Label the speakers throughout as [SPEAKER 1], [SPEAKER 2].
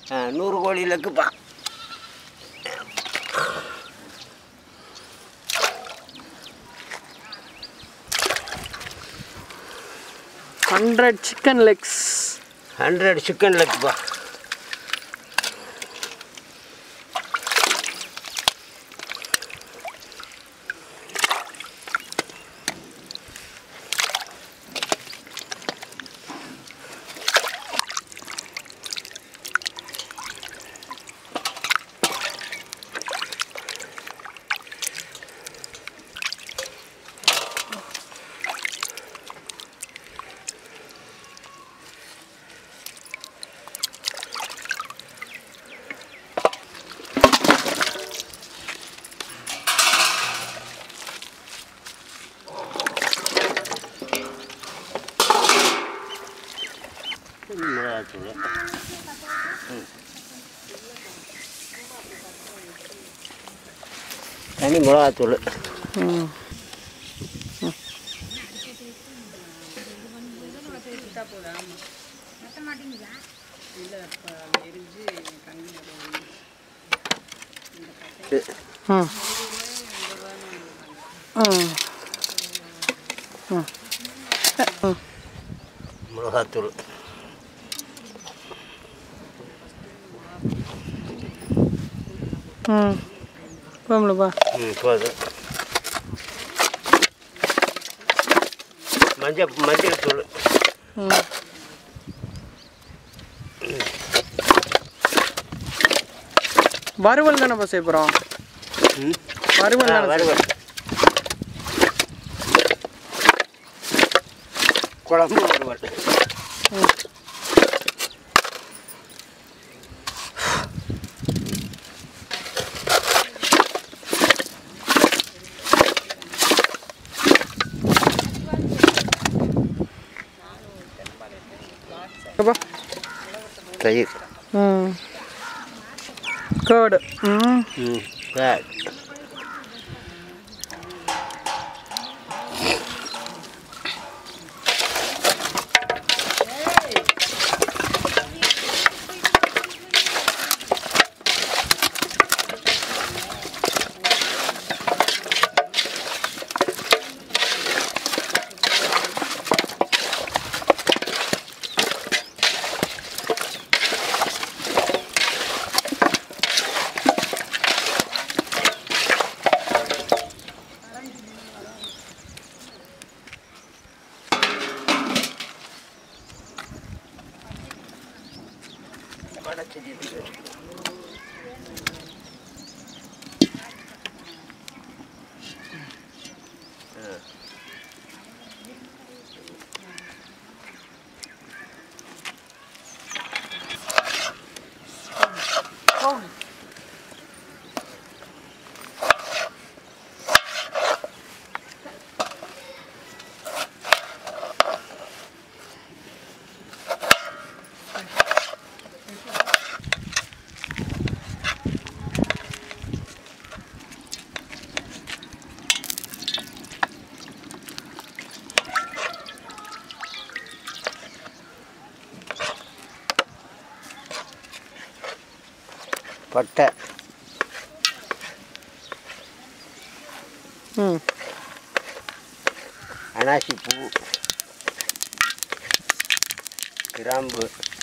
[SPEAKER 1] ஆ, நூறு கோழி லக்குப்பா
[SPEAKER 2] hundred chicken legs
[SPEAKER 1] hundred chicken லக்குப்பா மிளகாத்தூள் ம். தனி மிளகாத்தூள்
[SPEAKER 2] ம்
[SPEAKER 1] இது
[SPEAKER 2] ம் ம் ம்
[SPEAKER 1] மிளகாத்தூள்
[SPEAKER 2] ம் போகலப்பா
[SPEAKER 1] ம் போதும் மஞ்சள் மஞ்சள் தூள்
[SPEAKER 2] ம் வறுவல் தானேப்பா செய்ய போகிறோம்
[SPEAKER 1] ம்
[SPEAKER 2] வறுவல்
[SPEAKER 1] ஆ,
[SPEAKER 2] தானே
[SPEAKER 1] வறுவல் குழம்பு வறுவல்
[SPEAKER 2] செய்யப்பா
[SPEAKER 1] தயிர்
[SPEAKER 2] ம் கேர்டு ம்
[SPEAKER 1] ம் பேட் பட்டை
[SPEAKER 2] ம்
[SPEAKER 1] அனாசி பூ கிராம்பு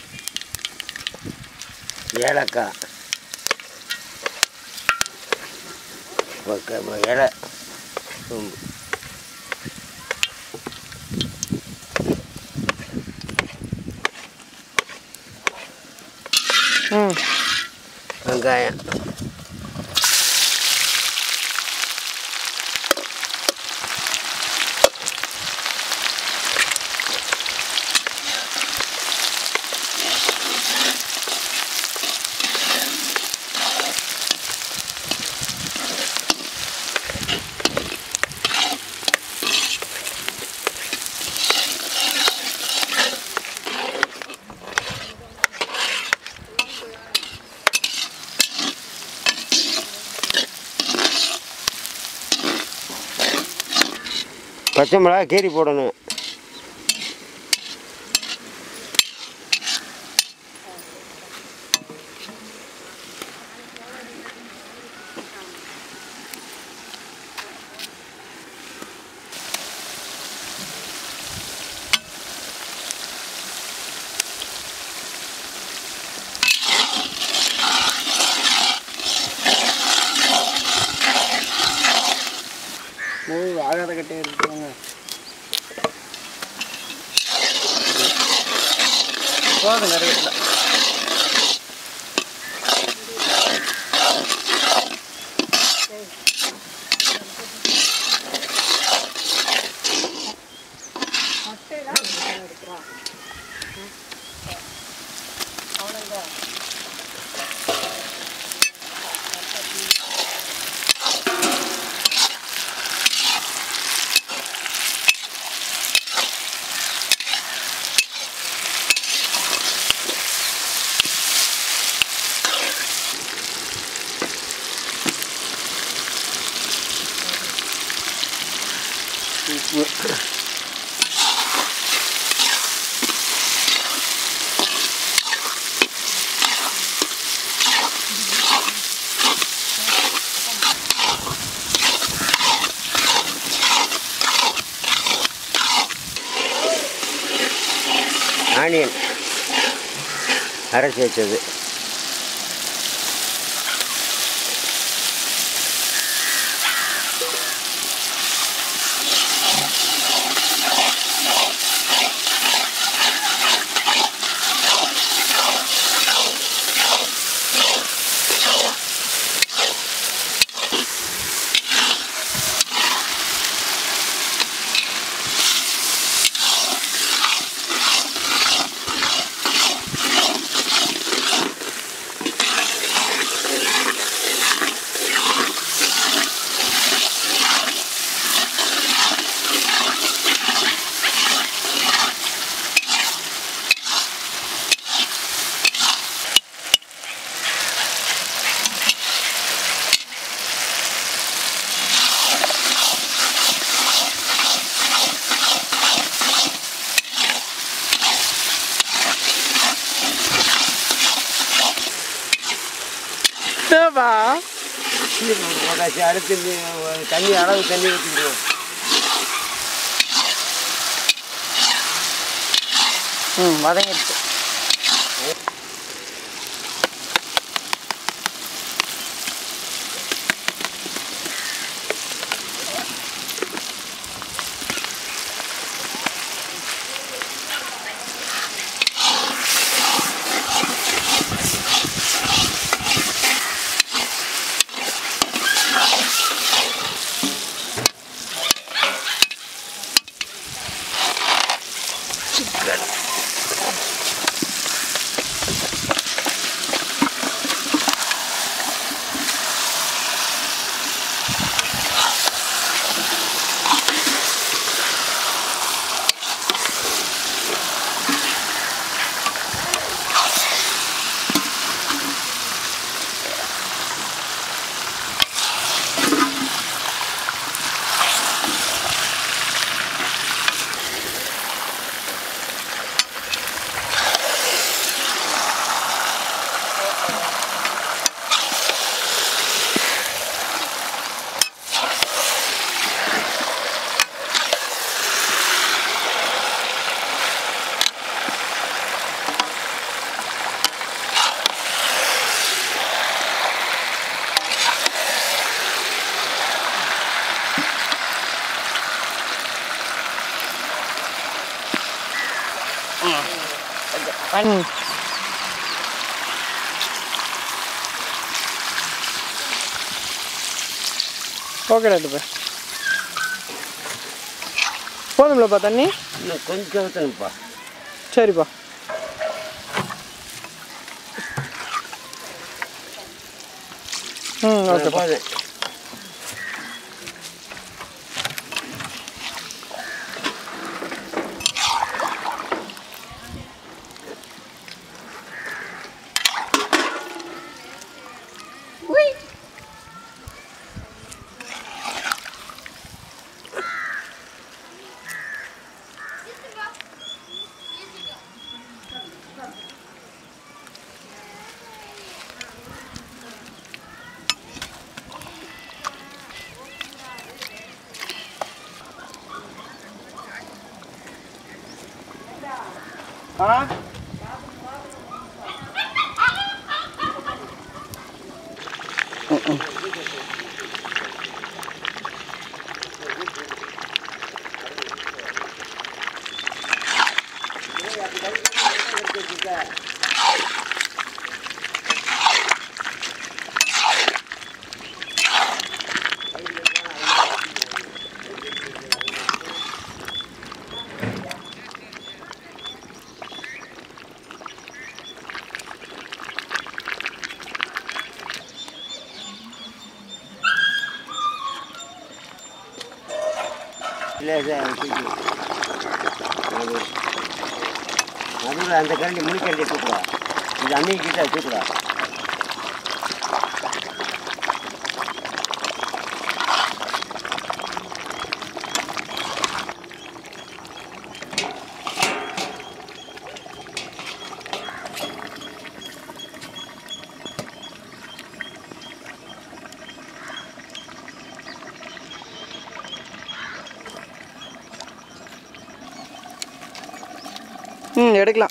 [SPEAKER 1] ஏலக்காய் பக்க- இலை சோம்பு
[SPEAKER 2] ம்
[SPEAKER 1] வெங்காயம் பச்சை மிளகா கீரி போடணும்
[SPEAKER 2] கட்டி எடுத்துக்கோங்க போதும் கருவேப்பிலை
[SPEAKER 1] உப்பு ஆனியன் அரைச்சி வச்சது
[SPEAKER 2] ஏப்பா
[SPEAKER 1] போட்டாச்சு அடுத்து இந்த தண்ணி அளவு தண்ணி ஊற்றிடுவோம்
[SPEAKER 2] ம் வதங்கிடுச்சு ம் ஓகே டாக்டர் போய் போதும்லப்பா தண்ணி
[SPEAKER 1] இன்னும் கொஞ்சம் ஊற்றணும்ப்பா
[SPEAKER 2] சரிப்பா ம் ஓகேப்பா
[SPEAKER 1] போதும்
[SPEAKER 2] ஆ
[SPEAKER 1] லேசாக தூக்கி அது நடுவில் அந்த கரண்டி முனிக்கரண்டி தூக்குறா இது அன்னைக்கு கிட்ட தூக்குறா
[SPEAKER 2] ம் எடுக்கலாம்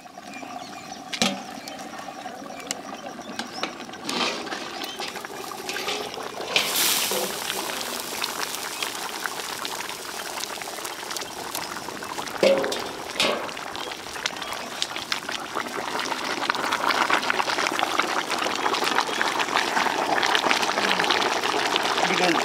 [SPEAKER 1] இதுக்கு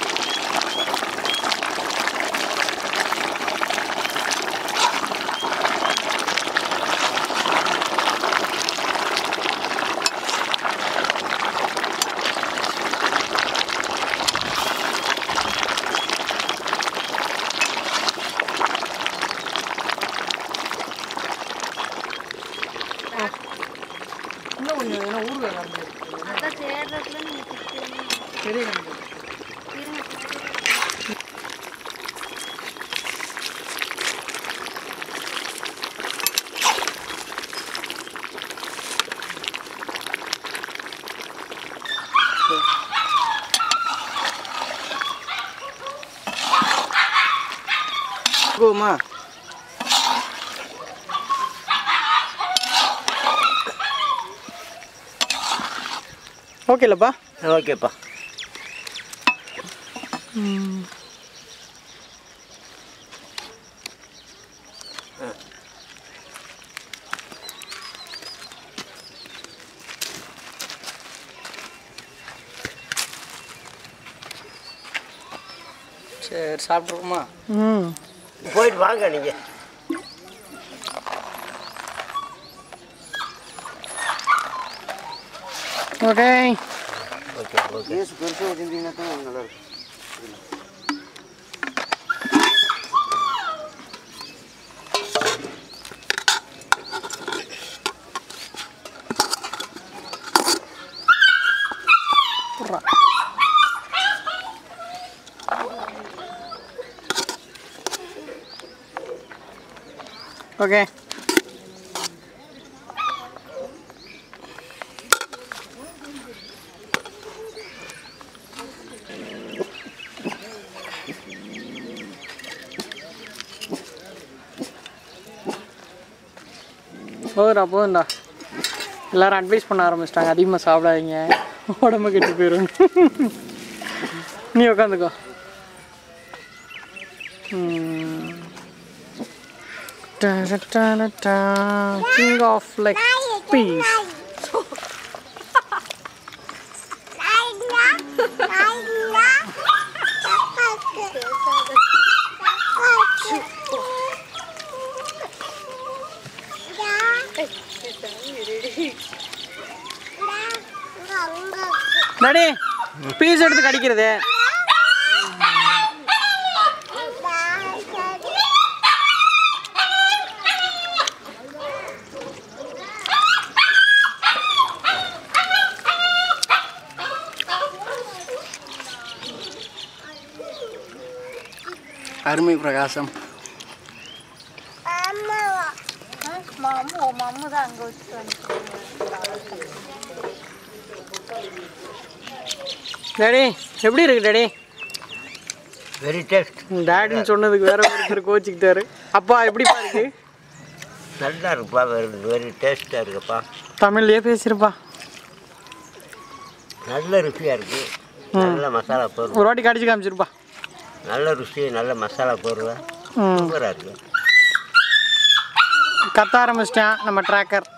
[SPEAKER 2] இன்னும் கொஞ்சம் ஏன்னா ஊறுகாய்
[SPEAKER 3] அதான் சேர்றதுல நீங்க திட்டுறீங்க.
[SPEAKER 2] பெரிய
[SPEAKER 3] இருங்க.
[SPEAKER 2] கோமா ஓகேலப்பா
[SPEAKER 1] ஓகேப்பா
[SPEAKER 2] சரி சாப்பிட்ருக்குமா ம்
[SPEAKER 1] போயிட்டு வாங்க நீங்கள்
[SPEAKER 2] ஓகே
[SPEAKER 1] ஓகே ஓகே கேஸ் பெருசாக வச்சுருந்தீங்கன்னா தான் நல்லா இருக்கும்
[SPEAKER 2] ஓகே போதுடா போதும்டா எல்லாரும் அட்வைஸ் பண்ண ஆரம்பிச்சிட்டாங்க அதிகமாக சாப்பிடாதீங்க உடம்பு கெட்டு போயிடும் நீ உட்காந்துக்கோ king of leg piece daddy piece எடுத்து கடிக்கிறது அருமை பிரகாசம்
[SPEAKER 3] மாமு உன் மாமு தான் அங்கே வச்சுட்டு வந்துருக்காங்க
[SPEAKER 2] டாடி எப்படி இருக்கு டாடி
[SPEAKER 1] வெரி டேஸ்ட்
[SPEAKER 2] டாடின்னு சொன்னதுக்கு வேற ஒருத்தர் கோச்சிக்கிட்டாரு அப்பா எப்படிப்பா இருக்கு
[SPEAKER 1] நல்லா இருக்குப்பா வெரி வெரி டேஸ்ட்டாக இருக்குப்பா
[SPEAKER 2] தமிழ்லயே பேசிருப்பா
[SPEAKER 1] நல்ல ருசியாக இருக்குது நல்ல மசாலா பொருள்
[SPEAKER 2] ஒரு வாட்டி கடிச்சு காமிச்சிருப்பா
[SPEAKER 1] நல்ல ருசி நல்ல மசாலா பொருள்
[SPEAKER 2] ம்
[SPEAKER 1] சூப்பராக இருக்குது
[SPEAKER 2] கத்த ஆரம்பிச்சிட்டேன் நம்ம ட்ராக்கர்